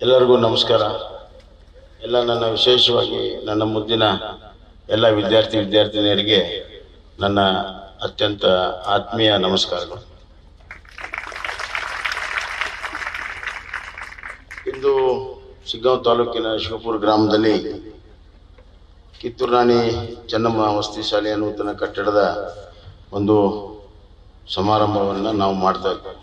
ಎಲ್ಲರಿಗೂ ನಮಸ್ಕಾರ ಎಲ್ಲ ನನ್ನ ವಿಶೇಷವಾಗಿ ನನ್ನ ಮುದ್ದಿನ ಎಲ್ಲ ವಿದ್ಯಾರ್ಥಿ ವಿದ್ಯಾರ್ಥಿನಿಯರಿಗೆ ನನ್ನ ಅತ್ಯಂತ ಆತ್ಮೀಯ ನಮಸ್ಕಾರಗಳು ಇಂದು ಶಿಗ್ಗಾಂವ್ ತಾಲೂಕಿನ ಶಿವಪುರ ಗ್ರಾಮದಲ್ಲಿ ಕಿತ್ತೂರು ರಾಣಿ ಚೆನ್ನಮ್ಮ ವಸತಿ ಶಾಲೆಯ ನೂತನ ಕಟ್ಟಡದ ಒಂದು ಸಮಾರಂಭವನ್ನು ನಾವು ಮಾಡ್ತಾ ಇದ್ದೇವೆ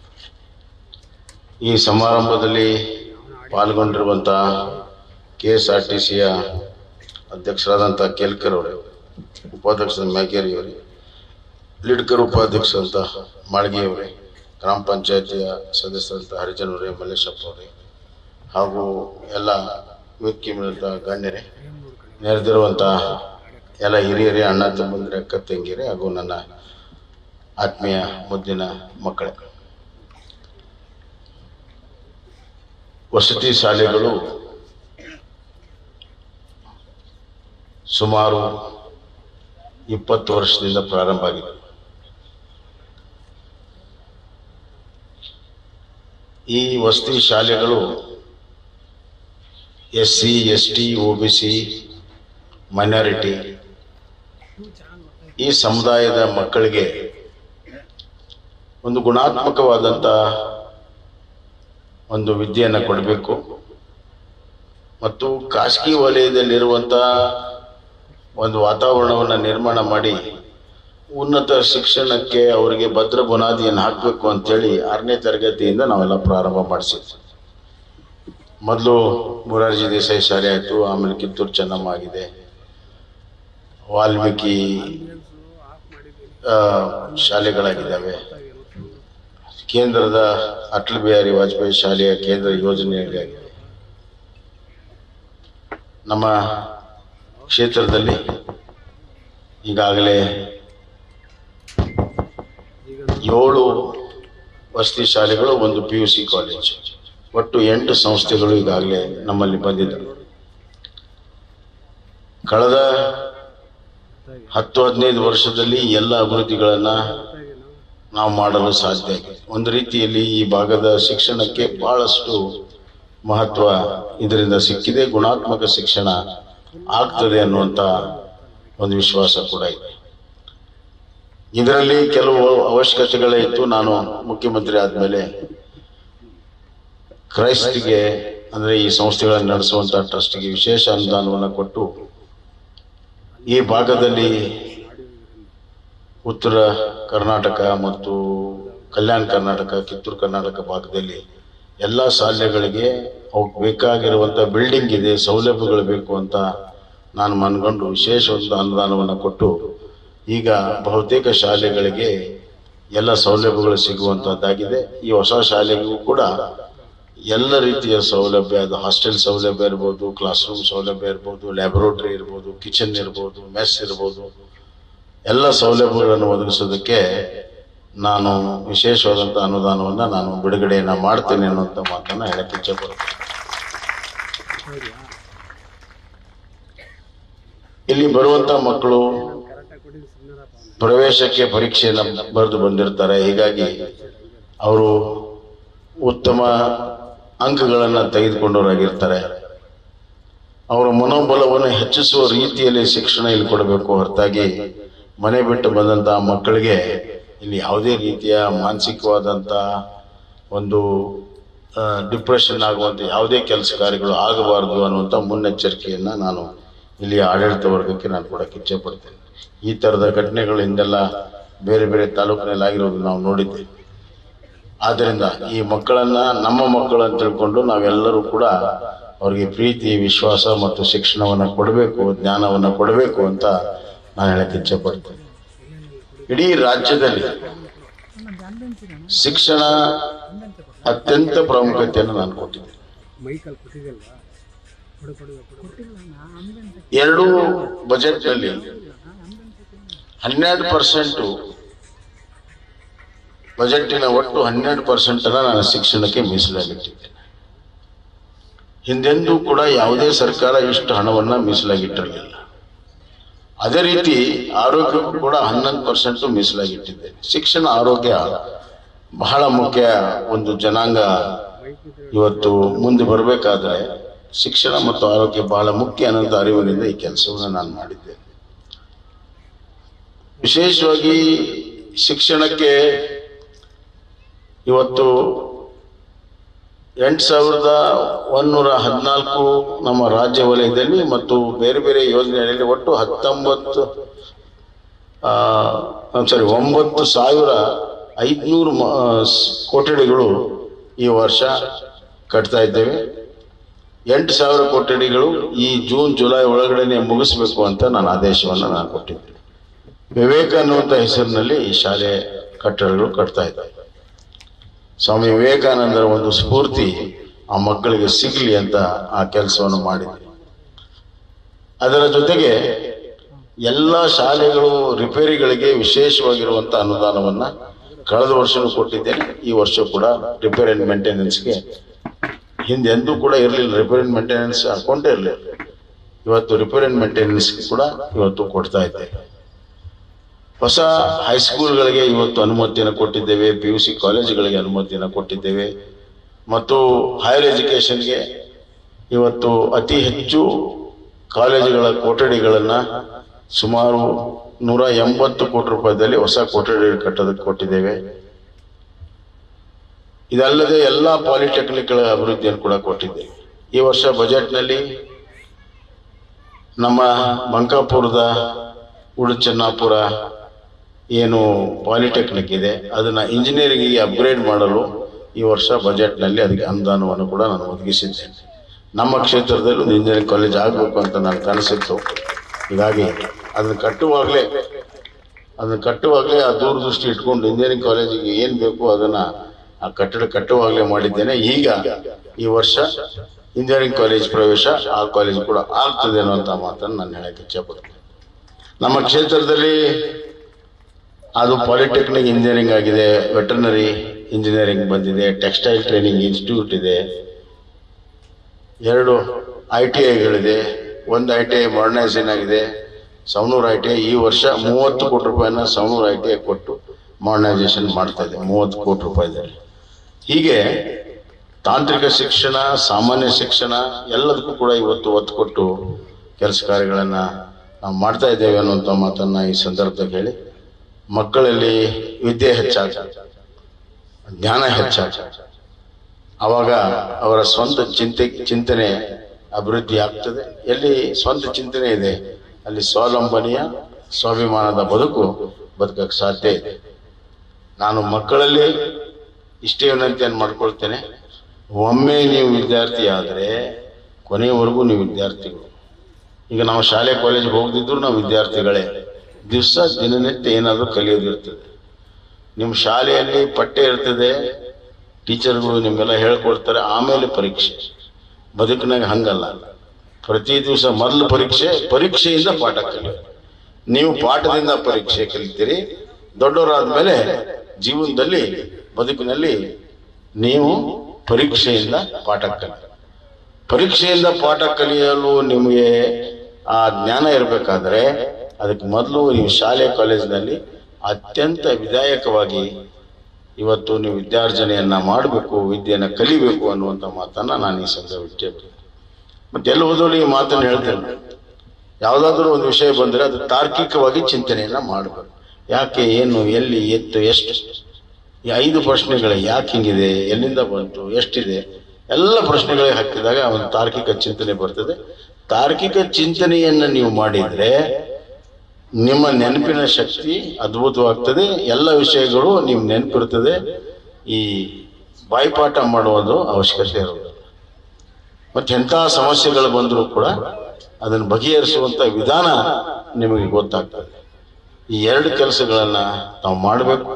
ಈ ಸಮಾರಂಭದಲ್ಲಿ ಪಾಲ್ಗೊಂಡಿರುವಂಥ ಕೆ ಎಸ್ ಆರ್ ಟಿ ಸಿಯ ಅಧ್ಯಕ್ಷರಾದಂಥ ಕೇಲ್ಕರ್ ಅವರೇ ಉಪಾಧ್ಯಕ್ಷರ ಮ್ಯಾಗೇರಿ ಅವರೇ ಲಿಡ್ಕರ್ ಉಪಾಧ್ಯಕ್ಷರಂತ ಮಾಳ್ಗಿ ಅವರೇ ಗ್ರಾಮ ಪಂಚಾಯತಿಯ ಸದಸ್ಯರಂತ ಹರಿಜನ್ ಅವರೇ ಮಲ್ಲೇಶಪ್ಪ ಅವರೇ ಹಾಗೂ ಎಲ್ಲ ವೇದಿಕೆ ಮೇಲಿದ್ದ ಗಣ್ಯರೇ ನೆರೆದಿರುವಂಥ ಎಲ್ಲ ಹಿರಿಯರೇ ಅಣ್ಣ ತಮ್ಮಂದಿರ ಅಕ್ಕ ತಂಗಿಯರೇ ಹಾಗೂ ನನ್ನ ಆತ್ಮೀಯ ಮುದ್ದಿನ ಮಕ್ಕಳೇ ವಸತಿ ಶಾಲೆಗಳು ಸುಮಾರು ಇಪ್ಪತ್ತು ವರ್ಷದಿಂದ ಪ್ರಾರಂಭ ಆಗಿದೆ ಈ ವಸತಿ ಶಾಲೆಗಳು S C S T O B C minority ಈ ಸಮುದಾಯದ ಮಕ್ಕಳಿಗೆ ಒಂದು ಗುಣಾತ್ಮಕವಾದಂಥ ಒಂದು ವಿದ್ಯೆಯನ್ನು ಕೊಡಬೇಕು ಮತ್ತು ಖಾಸಗಿ ವಲಯದಲ್ಲಿರುವಂಥ ಒಂದು ವಾತಾವರಣವನ್ನು ನಿರ್ಮಾಣ ಮಾಡಿ ಉನ್ನತ ಶಿಕ್ಷಣಕ್ಕೆ ಅವರಿಗೆ ಭದ್ರ ಬುನಾದಿಯನ್ನು ಹಾಕಬೇಕು ಅಂತೇಳಿ ಆರನೇ ತರಗತಿಯಿಂದ ನಾವೆಲ್ಲ ಪ್ರಾರಂಭ ಮಾಡಿಸಿದ್ವಿ ಮೊದಲು ಮೊರಾರ್ಜಿ ದೇಸಾಯಿ ಶಾಲೆ ಆಯಿತು ಆಮೇಲೆ ಕಿತ್ತೂರು ಚೆನ್ನಮ್ಮ ಆಗಿದೆ ವಾಲ್ಮೀಕಿ ಆ, ಶಾಲೆಗಳಾಗಿದ್ದಾವೆ ಕೇಂದ್ರದ ಅಟಲ್ ಬಿಹಾರಿ ವಾಜಪೇಯಿ ಶಾಲೆಯ ಕೇಂದ್ರ ಯೋಜನೆಯಾಗಿದೆ ನಮ್ಮ ಕ್ಷೇತ್ರದಲ್ಲಿ ಈಗಾಗಲೇ ಏಳು ವಸತಿ ಶಾಲೆಗಳು ಒಂದು ಪಿ ಯು ಸಿ ಕಾಲೇಜ್ ಒಟ್ಟು ಎಂಟು ಸಂಸ್ಥೆಗಳು ಈಗಾಗಲೇ ನಮ್ಮಲ್ಲಿ ಬಂದಿದ್ದಾವೆ ಕಳೆದ ಹತ್ತು ಹದಿನೈದು ವರ್ಷದಲ್ಲಿ ಎಲ್ಲ ಅಭಿವೃದ್ಧಿಗಳನ್ನು ನಾವು ಮಾಡಲು ಸಾಧ್ಯ ಆಗಿದೆ ಒಂದು ರೀತಿಯಲ್ಲಿ ಈ ಭಾಗದ ಶಿಕ್ಷಣಕ್ಕೆ ಬಹಳಷ್ಟು ಮಹತ್ವ ಇದರಿಂದ ಸಿಕ್ಕಿದೆ ಗುಣಾತ್ಮಕ ಶಿಕ್ಷಣ ಆಗ್ತದೆ ಅನ್ನುವಂಥ ಒಂದು ವಿಶ್ವಾಸ ಕೂಡ ಇದೆ ಇದರಲ್ಲಿ ಕೆಲವು ಅವಶ್ಯಕತೆಗಳೇ ಇತ್ತು ನಾನು ಮುಖ್ಯಮಂತ್ರಿ ಆದಮೇಲೆ ಕ್ರೈಸ್ತಿಗೆ ಅಂದರೆ ಈ ಸಂಸ್ಥೆಗಳನ್ನು ನಡೆಸುವಂಥ ಟ್ರಸ್ಟ್ಗೆ ವಿಶೇಷ ಅನುದಾನವನ್ನು ಕೊಟ್ಟು ಈ ಭಾಗದಲ್ಲಿ ಉತ್ತರ ಕರ್ನಾಟಕ ಮತ್ತು ಕಲ್ಯಾಣ ಕರ್ನಾಟಕ ಕಿತ್ತೂರು ಕರ್ನಾಟಕ ಭಾಗದಲ್ಲಿ ಎಲ್ಲ ಶಾಲೆಗಳಿಗೆ ಅವಕ್ಕೆ ಬೇಕಾಗಿರುವಂಥ ಬಿಲ್ಡಿಂಗ್ ಇದೆ ಸೌಲಭ್ಯಗಳು ಬೇಕು ಅಂತ ನಾನು ಮನ್ಕೊಂಡು ವಿಶೇಷ ಒಂದು ಅನುದಾನವನ್ನು ಕೊಟ್ಟು ಈಗ ಬಹುತೇಕ ಶಾಲೆಗಳಿಗೆ ಎಲ್ಲ ಸೌಲಭ್ಯಗಳು ಸಿಗುವಂಥದ್ದಾಗಿದೆ ಈ ಹೊಸ ಶಾಲೆಗೂ ಕೂಡ ಎಲ್ಲ ರೀತಿಯ ಸೌಲಭ್ಯ ಅದು ಹಾಸ್ಟೆಲ್ ಸೌಲಭ್ಯ ಇರ್ಬೋದು ಕ್ಲಾಸ್ ರೂಮ್ ಸೌಲಭ್ಯ ಇರ್ಬೋದು ಲ್ಯಾಬೊರೇಟರಿ ಇರ್ಬೋದು ಕಿಚನ್ ಇರ್ಬೋದು ಮೆಸ್ ಇರ್ಬೋದು ಎಲ್ಲ ಸೌಲಭ್ಯಗಳನ್ನು ಒದಗಿಸೋದಕ್ಕೆ ನಾನು ವಿಶೇಷವಾದಂಥ ಅನುದಾನವನ್ನು ನಾನು ಬಿಡುಗಡೆಯನ್ನು ಮಾಡ್ತೇನೆ ಅನ್ನುವಂಥ ಮಾತನ್ನು ಹೇಳಕ್ಕೆ ಇಚ್ಛೆಪಡ್ತೇನೆ ಇಲ್ಲಿ ಬರುವಂಥ ಮಕ್ಕಳು ಪ್ರವೇಶಕ್ಕೆ ಪರೀಕ್ಷೆಯನ್ನು ಬರೆದು ಬಂದಿರ್ತಾರೆ ಹೀಗಾಗಿ ಅವರು ಉತ್ತಮ ಅಂಕಗಳನ್ನು ತೆಗೆದುಕೊಂಡವರಾಗಿರ್ತಾರೆ ಅವರ ಮನೋಬಲವನ್ನು ಹೆಚ್ಚಿಸುವ ರೀತಿಯಲ್ಲಿ ಶಿಕ್ಷಣ ಇಲ್ಲಿ ಕೊಡಬೇಕು ಹೊರತಾಗಿ ಮನೆ ಬಿಟ್ಟು ಬಂದಂತಹ ಮಕ್ಕಳಿಗೆ ಇಲ್ಲಿ ಯಾವುದೇ ರೀತಿಯ ಮಾನಸಿಕವಾದಂಥ ಒಂದು ಡಿಪ್ರೆಷನ್ ಆಗುವಂಥ ಯಾವುದೇ ಕೆಲಸ ಕಾರ್ಯಗಳು ಆಗಬಾರದು ಅನ್ನುವಂಥ ಮುನ್ನೆಚ್ಚರಿಕೆಯನ್ನು ನಾನು ಇಲ್ಲಿ ಆಡಳಿತ ವರ್ಗಕ್ಕೆ ನಾನು ಕೊಡಕ್ಕೆ ಇಚ್ಛೆ ಪಡ್ತೇನೆ ಈ ಥರದ ಘಟನೆಗಳು ಹಿಂದೆಲ್ಲ ಬೇರೆ ಬೇರೆ ತಾಲೂಕಿನಲ್ಲಿ ಆಗಿರೋದು ನಾವು ನೋಡಿದ್ದೇವೆ ಆದ್ದರಿಂದ ಈ ಮಕ್ಕಳನ್ನ ನಮ್ಮ ಮಕ್ಕಳು ಅಂತ ತಿಳ್ಕೊಂಡು ನಾವೆಲ್ಲರೂ ಕೂಡ ಅವ್ರಿಗೆ ಪ್ರೀತಿ ವಿಶ್ವಾಸ ಮತ್ತು ಶಿಕ್ಷಣವನ್ನು ಕೊಡಬೇಕು ಜ್ಞಾನವನ್ನು ಕೊಡಬೇಕು ಅಂತ ನಾನು ಹೇಳಕ್ಕೆ ಇಚ್ಛೆ ಪಡ್ತೇನೆ ಇಡೀ ರಾಜ್ಯದಲ್ಲಿ ಶಿಕ್ಷಣ ಅತ್ಯಂತ ಪ್ರಾಮುಖ್ಯತೆಯನ್ನು ನಾನು ಕೊಟ್ಟಿದ್ದೆ ಮೈಕಲ್ ಕೊಟ್ಟಿದ್ದಲ್ವಾ ಕೊಡು ಕೊಡು ಕೊಡು ಎರಡು ಬಜೆಟ್ನಲ್ಲಿ ಹನ್ನೆರಡು ಪರ್ಸೆಂಟು ಬಜೆಟ್ಟಿನ ಒಟ್ಟು ಹನ್ನೆರಡು ಪರ್ಸೆಂಟನ್ನು ನಾನು ಶಿಕ್ಷಣಕ್ಕೆ ಮೀಸಲಾಗಿಟ್ಟಿದ್ದೇನೆ ಹಿಂದೆಂದೂ ಕೂಡ ಯಾವುದೇ ಸರ್ಕಾರ ಇಷ್ಟು ಹಣವನ್ನು ಮೀಸಲಾಗಿಟ್ಟಿರಲಿಲ್ಲ ಅದೇ ರೀತಿ ಆರೋಗ್ಯಕ್ಕೂ ಕೂಡ ಹನ್ನೊಂದು ಪರ್ಸೆಂಟು ಮೀಸಲಾಗಿಟ್ಟಿದ್ದೇನೆ ಶಿಕ್ಷಣ ಆರೋಗ್ಯ ಬಹಳ ಮುಖ್ಯ ಒಂದು ಜನಾಂಗ ಮೈಕ್ ಇದ್ರೆ ಇವತ್ತು ಮುಂದೆ ಬರಬೇಕಾದ್ರೆ ಶಿಕ್ಷಣ ಮತ್ತು ಆರೋಗ್ಯ ಬಹಳ ಮುಖ್ಯ ಅನ್ನೋಂಥ ಅರಿವಿನಿಂದ ಈ ಕೆಲಸವನ್ನು ನಾನು ಮಾಡಿದ್ದೆ ವಿಶೇಷವಾಗಿ ಶಿಕ್ಷಣಕ್ಕೆ ಇವತ್ತು ಎಂಟು ಸಾವಿರದ ಒಂದೂರ ಹದಿನಾಲ್ಕು ನಮ್ಮ ರಾಜ್ಯ ವಲಯದಲ್ಲಿ ಮತ್ತು ಬೇರೆ ಬೇರೆ ಯೋಜನೆಗಳಲ್ಲಿ ಒಟ್ಟು ಹತ್ತೊಂಬತ್ತು ಸಾರಿ ಒಂಬತ್ತು ಸಾವಿರ ಐದುನೂರು ಮ- ಆ, ಸ್- ಕೊಠಡಿಗಳು ಈ ವರ್ಷ ಕಟ್ತಾ ಇದ್ದೇವೆ ಎಂಟು ಸಾವಿರ ಕೊಠಡಿಗಳು ಈ ಜೂನ್ ಜುಲೈ ಒಳಗಡೆನೆ ಮುಗಿಸ್ಬೇಕು ಅಂತ ನಾನು ಆದೇಶವನ್ನು ನಾನು ಕೊಟ್ಟಿದ್ದೆ ವಿವೇಕ ಅನ್ನುವಂಥ ಹೆಸರಿನಲ್ಲಿ ಈ ಶಾಲೆ ಕಟ್ಟಡಗಳು ಕಟ್ತಾ ಇದ್ದಾರೆ ಸ್ವಾಮಿ ವಿವೇಕಾನಂದರ ಒಂದು ಸ್ಫೂರ್ತಿ ಆ ಮಕ್ಕಳಿಗೆ ಸಿಗಲಿ ಅಂತ ಆ ಕೆಲಸವನ್ನು ಮಾಡಿದೆ ಅದರ ಜೊತೆಗೆ ಎಲ್ಲ ಶಾಲೆಗಳು ರಿಪೇರಿಗಳಿಗೆ ವಿಶೇಷವಾಗಿರುವಂಥ ಅನುದಾನವನ್ನ ಕಳೆದ ವರ್ಷನೂ ಕೊಟ್ಟಿದ್ದೇನೆ ಈ ವರ್ಷ ಕೂಡ ರಿಪೇರ್ ಅಂಡ್ ಮೇಂಟೆನೆನ್ಸ್ಗೆ ಹಿಂದೆ ಎಂದೂ ಕೂಡ ಇರಲಿಲ್ಲ ರಿಪೇರ್ ಅಂಡ್ ಮೇಂಟೆನೆನ್ಸ್ ಅಕೌಂಟೇ ಇರಲಿಲ್ಲ ಇವತ್ತು ರಿಪೇರ್ ಅಂಡ್ ಮೇಂಟೆನೆನ್ಸ್ ಕೂಡ ಇವತ್ತು ಕೊಡ್ತಾ ಇದ್ದೇವೆ ಹೊಸ ಹೈಸ್ಕೂಲ್ಗಳಿಗೆ ಇವತ್ತು ಅನುಮತಿಯನ್ನು ಕೊಟ್ಟಿದ್ದೇವೆ ಪಿ ಯು ಸಿ ಕಾಲೇಜುಗಳಿಗೆ ಅನುಮತಿಯನ್ನು ಕೊಟ್ಟಿದ್ದೇವೆ ಮತ್ತು ಹೈಯರ್ ಎಜುಕೇಷನ್ಗೆ ಇವತ್ತು ಅತಿ ಹೆಚ್ಚು ಕಾಲೇಜುಗಳ ಕೊಠಡಿಗಳನ್ನು ಸುಮಾರು ನೂರ ಎಂಬತ್ತು ಕೋಟಿ ರೂಪಾಯಿದಲ್ಲಿ ಹೊಸ ಕೊಠಡಿ ಕಟ್ಟೋದಕ್ಕೆ ಕೊಟ್ಟಿದ್ದೇವೆ ಇದಲ್ಲದೆ ಎಲ್ಲ ಪಾಲಿಟೆಕ್ನಿಕ್ಗಳ ಅಭಿವೃದ್ಧಿಯನ್ನು ಕೂಡ ಕೊಟ್ಟಿದ್ದೇವೆ ಈ ವರ್ಷ ಬಜೆಟ್ನಲ್ಲಿ ನಮ್ಮ ಬಂಕಾಪುರದ ಉಡುಚನ್ನಾಪುರ ಏನು ಪಾಲಿಟೆಕ್ನಿಕ್ ಇದೆ ಅದನ್ನ ಇಂಜಿನಿಯರಿಂಗಿಗೆ ಅಪ್ಗ್ರೇಡ್ ಮಾಡಲು ಈ ವರ್ಷ ಬಜೆಟ್ನಲ್ಲಿ ಅದಕ್ಕೆ ಅನುದಾನವನ್ನು ಕೂಡ ನಾನು ಒದಗಿಸಿದ್ದೇನೆ ನಮ್ಮ ಕ್ಷೇತ್ರದಲ್ಲಿ ಒಂದು ಇಂಜಿನಿಯರಿಂಗ್ ಕಾಲೇಜ್ ಆಗಬೇಕು ಅಂತ ನಾನು ಕನಸಿತ್ತು ಹೀಗಾಗಿ ಅದನ್ನು ಕಟ್ಟುವಾಗಲೇ ಅದನ್ನು ಕಟ್ಟುವಾಗಲೇ ಆ ದೂರದೃಷ್ಟಿ ಇಟ್ಕೊಂಡು ಇಂಜಿನಿಯರಿಂಗ್ ಕಾಲೇಜಿಗೆ ಏನು ಬೇಕು ಅದನ್ನ ಆ ಕಟ್ಟಡ ಕಟ್ಟುವಾಗಲೇ ಮಾಡಿದ್ದೇನೆ ಈಗ ಈ ವರ್ಷ ಇಂಜಿನಿಯರಿಂಗ್ ಕಾಲೇಜ್ ಪ್ರವೇಶ ಆ ಕಾಲೇಜ್ ಕೂಡ ಆಗ್ತದೆ ಅನ್ನುವಂಥ ಮಾತನ್ನು ನಾನು ಹೇಳಕ್ಕೆ ಇಚ್ಛೆಪಡ್ತೇನೆ ನಮ್ಮ ಕ್ಷೇತ್ರದಲ್ಲಿ ಅದು ಪಾಲಿಟೆಕ್ನಿಕ್ ಇಂಜಿನಿಯರಿಂಗ್ ಆಗಿದೆ ವೆಟರ್ನರಿ ಇಂಜಿನಿಯರಿಂಗ್ ಬಂದಿದೆ ಟೆಕ್ಸ್ಟೈಲ್ ಟ್ರೈನಿಂಗ್ ಇನ್ಸ್ಟಿಟ್ಯೂಟ್ ಇದೆ ಎರಡು ಐ ಟಿ ಐಗಳಿದೆ ಒಂದು ಐ ಟಿ ಐ ಮಾಡರ್ನೈಸೇಷನ್ ಆಗಿದೆ ಸವಣೂರು ಐ ಟಿ ಐ ಈ ವರ್ಷ ಮೂವತ್ತು ಕೋಟಿ ರೂಪಾಯಿನ ಸವಣೂರು ಐ ಟಿ ಐ ಕೊಟ್ಟು ಮಾಡರ್ನೈಸೇಷನ್ ಮಾಡ್ತಾ ಇದೆ ಮೂವತ್ತು ಕೋಟಿ ರೂಪಾಯಿದಲ್ಲಿ ಹೀಗೆ ತಾಂತ್ರಿಕ ಶಿಕ್ಷಣ ಸಾಮಾನ್ಯ ಶಿಕ್ಷಣ ಎಲ್ಲದಕ್ಕೂ ಕೂಡ ಇವತ್ತು ಒತ್ತು ಕೊಟ್ಟು ಕೆಲಸ ಕಾರ್ಯಗಳನ್ನು ನಾವು ಮಾಡ್ತಾ ಇದ್ದೇವೆ ಅನ್ನುವಂಥ ಮಾತನ್ನ ಈ ಸಂದರ್ಭದಲ್ಲಿ ಹೇಳಿ ಮಕ್ಕಳಲ್ಲಿ ವಿದ್ಯೆ ಹೆಚ್ಚಾಗ ಜ್ಞಾನ ಹೆಚ್ಚಾಗ ಅವಾಗ ಅವರ ಸ್ವಂತ ಚಿಂತೆ ಚಿಂತನೆ ಅಭಿವೃದ್ಧಿ ಆಗ್ತದೆ ಎಲ್ಲಿ ಸ್ವಂತ ಚಿಂತನೆ ಇದೆ ಅಲ್ಲಿ ಸ್ವಾವಲಂಬನೆಯ ಸ್ವಾಭಿಮಾನದ ಬದುಕು ಬದುಕಕ್ಕೆ ಸಾಧ್ಯ ಇದೆ ನಾನು ಮಕ್ಕಳಲ್ಲಿ ಇಷ್ಟೇ ವಿನಂತಿಯನ್ನು ಮಾಡ್ಕೊಳ್ತೇನೆ ಒಮ್ಮೆ ನೀವು ವಿದ್ಯಾರ್ಥಿ ಆದರೆ ಕೊನೆಯವರೆಗೂ ನೀವು ವಿದ್ಯಾರ್ಥಿಗಳು ಈಗ ನಾವು ಶಾಲೆ ಕಾಲೇಜಿಗೆ ಹೋಗದಿದ್ರು ನಾವು ವಿದ್ಯಾರ್ಥಿಗಳೇ ದಿವಸ ದಿನನಿತ್ಯ ಏನಾದರೂ ಕಲಿಯೋದಿರ್ತದೆ ನಿಮ್ಮ ಶಾಲೆಯಲ್ಲಿ ಪಠ್ಯ ಇರ್ತದೆ ಟೀಚರ್ಗಳು ನಿಮ್ಗೆಲ್ಲ ಹೇಳ್ಕೊಡ್ತಾರೆ ಆಮೇಲೆ ಪರೀಕ್ಷೆ ಬದುಕಿನಾಗ ಹಂಗಲ್ಲ ಪ್ರತಿ ದಿವಸ ಮೊದಲು ಪರೀಕ್ಷೆ ಪರೀಕ್ಷೆಯಿಂದ ಪಾಠ ಕಲಿಯೋದು ನೀವು ಪಾಠದಿಂದ ಪರೀಕ್ಷೆ ಕಲಿತೀರಿ ದೊಡ್ಡವರಾದ್ಮೇಲೆ ಜೀವನದಲ್ಲಿ ಬದುಕಿನಲ್ಲಿ ನೀವು ಪರೀಕ್ಷೆಯಿಂದ ಪಾಠ ಕಲಿ ಪರೀಕ್ಷೆಯಿಂದ ಪಾಠ ಕಲಿಯಲು ನಿಮಗೆ ಆ ಜ್ಞಾನ ಇರಬೇಕಾದ್ರೆ ಅದಕ್ಕೆ ಮೊದಲು ನೀವು ಶಾಲೆ ಕಾಲೇಜಿನಲ್ಲಿ ಅತ್ಯಂತ ವಿಧಾಯಕವಾಗಿ ಇವತ್ತು ನೀವು ವಿದ್ಯಾರ್ಜನೆಯನ್ನ ಮಾಡಬೇಕು ವಿದ್ಯೆಯನ್ನ ಕಲಿಬೇಕು ಅನ್ನುವಂಥ ಮಾತನ್ನ ನಾನು ಈ ಸಂದರ್ಭ ಇಟ್ಟೆ ಮತ್ತೆ ಎಲ್ಲ ಹೋದವರು ಈ ಮಾತನ್ನು ಹೇಳ್ತೇನೆ ಯಾವುದಾದ್ರೂ ಒಂದು ವಿಷಯ ಬಂದರೆ ಅದು ತಾರ್ಕಿಕವಾಗಿ ಚಿಂತನೆಯನ್ನ ಮಾಡಬೇಕು ಯಾಕೆ ಏನು ಎಲ್ಲಿ ಎತ್ತು ಎಷ್ಟು ಈ ಐದು ಪ್ರಶ್ನೆಗಳು ಯಾಕೆ ಹಿಂಗಿದೆ ಎಲ್ಲಿಂದ ಬಂತು ಎಷ್ಟಿದೆ ಎಲ್ಲ ಪ್ರಶ್ನೆಗಳಿಗೆ ಹಾಕಿದಾಗ ಒಂದು ತಾರ್ಕಿಕ ಚಿಂತನೆ ಬರ್ತದೆ ತಾರ್ಕಿಕ ಚಿಂತನೆಯನ್ನ ನೀವು ಮಾಡಿದ್ರೆ ನಿಮ್ಮ ನೆನಪಿನ ಶಕ್ತಿ ಅದ್ಭುತವಾಗ್ತದೆ ಎಲ್ಲ ವಿಷಯಗಳು ನೀವು ನೆನಪಿರ್ತದೆ ಈ ಬಾಯ್ಪಾಠ ಮಾಡುವುದು ಅವಶ್ಯಕತೆ ಇರೋದು ಮತ್ತೆ ಎಂಥ ಸಮಸ್ಯೆಗಳು ಬಂದರೂ ಕೂಡ ಅದನ್ನು ಬಗೆಹರಿಸುವಂತ ವಿಧಾನ ನಿಮಗೆ ಗೊತ್ತಾಗ್ತದೆ ಈ ಎರಡು ಕೆಲಸಗಳನ್ನ ನಾವು ಮಾಡಬೇಕು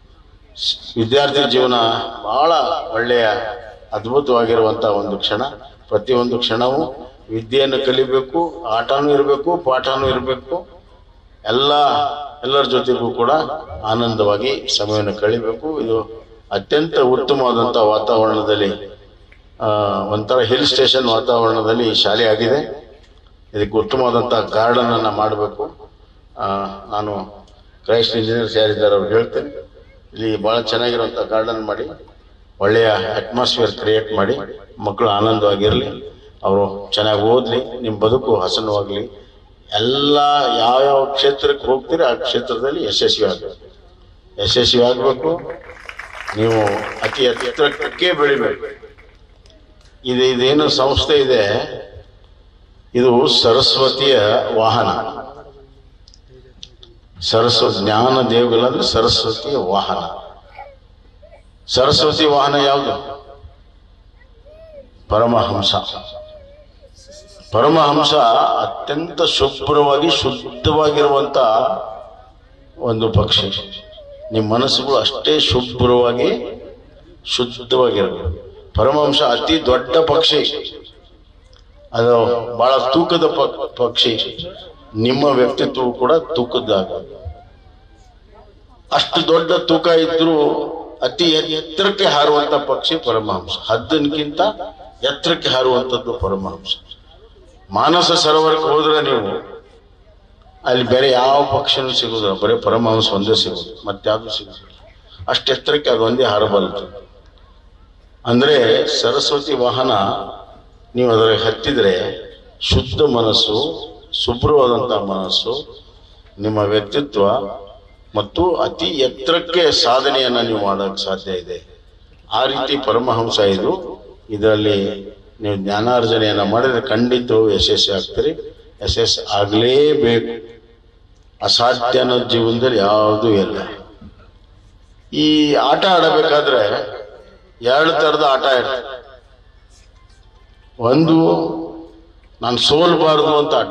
ವಿದ್ಯಾರ್ಥಿ ಜೀವನ ಬಹಳ ಒಳ್ಳೆಯ ಅದ್ಭುತವಾಗಿರುವಂತ ಒಂದು ಕ್ಷಣ ಪ್ರತಿಯೊಂದು ಕ್ಷಣವೂ ವಿದ್ಯೆಯನ್ನು ಕಲಿಬೇಕು ಆಟನೂ ಇರಬೇಕು ಪಾಠನೂ ಇರಬೇಕು ಎಲ್ಲ ಎಲ್ಲರ ಜೊತೆಗೂ ಕೂಡ ಆನಂದವಾಗಿ ಸಮಯವನ್ನು ಕಳಿಬೇಕು ಇದು ಅತ್ಯಂತ ಉತ್ತಮವಾದಂಥ ವಾತಾವರಣದಲ್ಲಿ ಆ, ಒಂಥರ ಹಿಲ್ ಸ್ಟೇಷನ್ ವಾತಾವರಣದಲ್ಲಿ ಈ ಶಾಲೆ ಆಗಿದೆ ಇದಕ್ಕೆ ಉತ್ತಮವಾದಂಥ ಗಾರ್ಡನ್ ಅನ್ನ ಮಾಡಬೇಕು ನಾನು ಕ್ರೈಸ್ಟ್ ಇಂಜಿನಿಯರ್ಸ್ ಯಾರಿದ್ದಾರೆ ಅವ್ರು ಹೇಳ್ತೇನೆ ಇಲ್ಲಿ ಬಹಳ ಚೆನ್ನಾಗಿರುವಂಥ ಗಾರ್ಡನ್ ಮಾಡಿ ಒಳ್ಳೆಯ ಅಟ್ಮಾಸ್ಫಿಯರ್ ಕ್ರಿಯೇಟ್ ಮಾಡಿ ಮಕ್ಕಳು ಆನಂದವಾಗಿರಲಿ ಅವರು ಚೆನ್ನಾಗಿ ಓದಲಿ ನಿಮ್ಮ ಬದುಕು ಹಸನವಾಗಲಿ ಎಲ್ಲ ಯಾವ್ಯಾವ ಕ್ಷೇತ್ರಕ್ಕೆ ಹೋಗ್ತೀರಿ ಆ ಕ್ಷೇತ್ರದಲ್ಲಿ ಯಶಸ್ವಿ ಆಗಬೇಕು ಯಶಸ್ವಿ ಆಗಬೇಕು ನೀವು ಅತಿ ಎತ್ತರಕ್ಕೆ ಬೆಳಿಬೇಕು ಇದು ಇದೇನು ಸಂಸ್ಥೆ ಇದೆ ಇದು ಸರಸ್ವತಿಯ ವಾಹನ ಸರಸ್ವತಿ ಜ್ಞಾನ ದೇವಗಳಂದ್ರೆ ಸರಸ್ವತಿಯ ವಾಹನ ಸರಸ್ವತಿ ವಾಹನ ಯಾವುದು ಪರಮಹಂಸ ಪರಮಹಂಸ ಅತ್ಯಂತ ಶುಭ್ರವಾಗಿ ಶುದ್ಧವಾಗಿರುವಂತ ಒಂದು ಪಕ್ಷಿ ನಿಮ್ಮ ಮನಸ್ಸುಗಳು ಅಷ್ಟೇ ಶುಭ್ರವಾಗಿ ಶುದ್ಧವಾಗಿರಬೇಕು ಪರಮಹಂಸ ಅತಿ ದೊಡ್ಡ ಪಕ್ಷಿ ಅದು ಬಹಳ ತೂಕದ ಪ- ಪಕ್ಷಿ ನಿಮ್ಮ ವ್ಯಕ್ತಿತ್ವ ಕೂಡ ತೂಕದಾಗ ಅಷ್ಟು ದೊಡ್ಡ ತೂಕ ಇದ್ರೂ ಅತಿ ಎತ್ತರಕ್ಕೆ ಹಾರುವಂತ ಪಕ್ಷಿ ಪರಮಹಂಸ ಹದ್ದನ್ಕಿಂತ ಎತ್ತರಕ್ಕೆ ಹಾರುವಂತದ್ದು ಪರಮಹಂಸ ಮಾನಸ ಸರೋವರಕ್ಕೆ ಹೋದ್ರೆ ನೀವು ಅಲ್ಲಿ ಬೇರೆ ಯಾವ ಪಕ್ಷಿನೂ ಸಿಗುದಿಲ್ಲ ಬರೀ ಪರಮಹಂಸ ಒಂದೇ ಸಿಗುದು ಮತ್ಯಾವುದು ಸಿಗುದಿಲ್ಲ ಅಷ್ಟು ಎತ್ತರಕ್ಕೆ ಅದು ಒಂದೇ ಹಾರಬಲ್ಲದು ಅಂದ್ರೆ ಸರಸ್ವತಿ ವಾಹನ ನೀವು ಅದರ ಹತ್ತಿದ್ರೆ ಶುದ್ಧ ಮನಸ್ಸು ಶುಭ್ರವಾದಂಥ ಮನಸ್ಸು ನಿಮ್ಮ ವ್ಯಕ್ತಿತ್ವ ಮತ್ತು ಅತಿ ಎತ್ತರಕ್ಕೆ ಸಾಧನೆಯನ್ನ ನೀವು ಮಾಡೋಕ್ಕೆ ಸಾಧ್ಯ ಇದೆ ಆ ರೀತಿ ಪರಮಹಂಸ ಇದು ಇದರಲ್ಲಿ ನೀವು ಜ್ಞಾನಾರ್ಜನೆಯನ್ನ ಮಾಡಿದ್ರೆ ಖಂಡಿತವೂ ಯಶಸ್ವಿ ಆಗ್ತೀರಿ ಯಶಸ್ಸು ಆಗಲೇಬೇಕು ಅಸಾಧ್ಯ ಅನ್ನೋ ಜೀವನದಲ್ಲಿ ಯಾವುದೂ ಇಲ್ಲ ಈ ಆಟ ಆಡಬೇಕಾದ್ರೆ ಎರಡು ಥರದ ಆಟ ಇರ್ತದೆ ಒಂದು ನಾನು ಸೋಲ್ಬಾರ್ದು ಅಂತ ಆಟ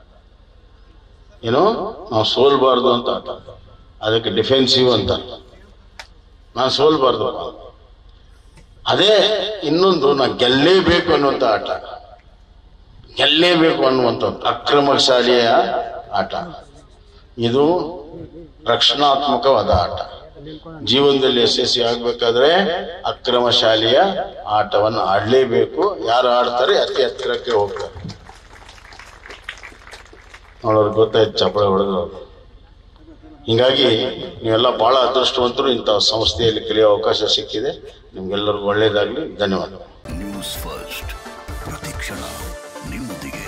ಏನು ನಾವು ಸೋಲ್ಬಾರ್ದು ಅಂತ ಆಟ ಅದಕ್ಕೆ ಡಿಫೆನ್ಸಿವ್ ಅಂತ ನಾನು ಸೋಲ್ಬಾರ್ದು ಅದೇ ಇನ್ನೊಂದು ನಾ ಗೆಲ್ಲೇಬೇಕು ಅನ್ನುವಂಥ ಆಟ ಗೆಲ್ಲೇಬೇಕು ಅನ್ನುವಂಥದ್ದು ಅಕ್ರಮಶಾಲಿಯ ಆಟ ಇದು ರಕ್ಷಣಾತ್ಮಕವಾದ ಆಟ ಜೀವನದಲ್ಲಿ ಯಶಸ್ವಿ ಆಗ್ಬೇಕಾದ್ರೆ ಅಕ್ರಮಶಾಲಿಯ ಆಟವನ್ನು ಆಡ್ಲೇಬೇಕು ಯಾರು ಆಡ್ತಾರೆ ಅತಿ ಎತ್ತರಕ್ಕೆ ಹೋಗ್ತಾರೆ ನೋಡೋರು ಗೊತ್ತಾಯ್ತು ಚಪ್ಪಳೆ ಹೊಡೆದ್ರು ಹಿಂಗಾಗಿ ನೀವೆಲ್ಲ ಬಹಳ ಅದೃಷ್ಟವಂತರು ಇಂಥ ಸಂಸ್ಥೆಯಲ್ಲಿ ಕಲಿಯೋ ಅವಕಾಶ ಸಿಕ್ಕಿದೆ ನಿಮ್ಗೆಲ್ಲರಿಗೂ ಒಳ್ಳೇದಾಗ್ಲಿ ಧನ್ಯವಾದ ನ್ಯೂಸ್ ಫಸ್ಟ್ ಪ್ರತಿಕ್ಷಣ ನಿಮ್ಮೊಂದಿಗೆ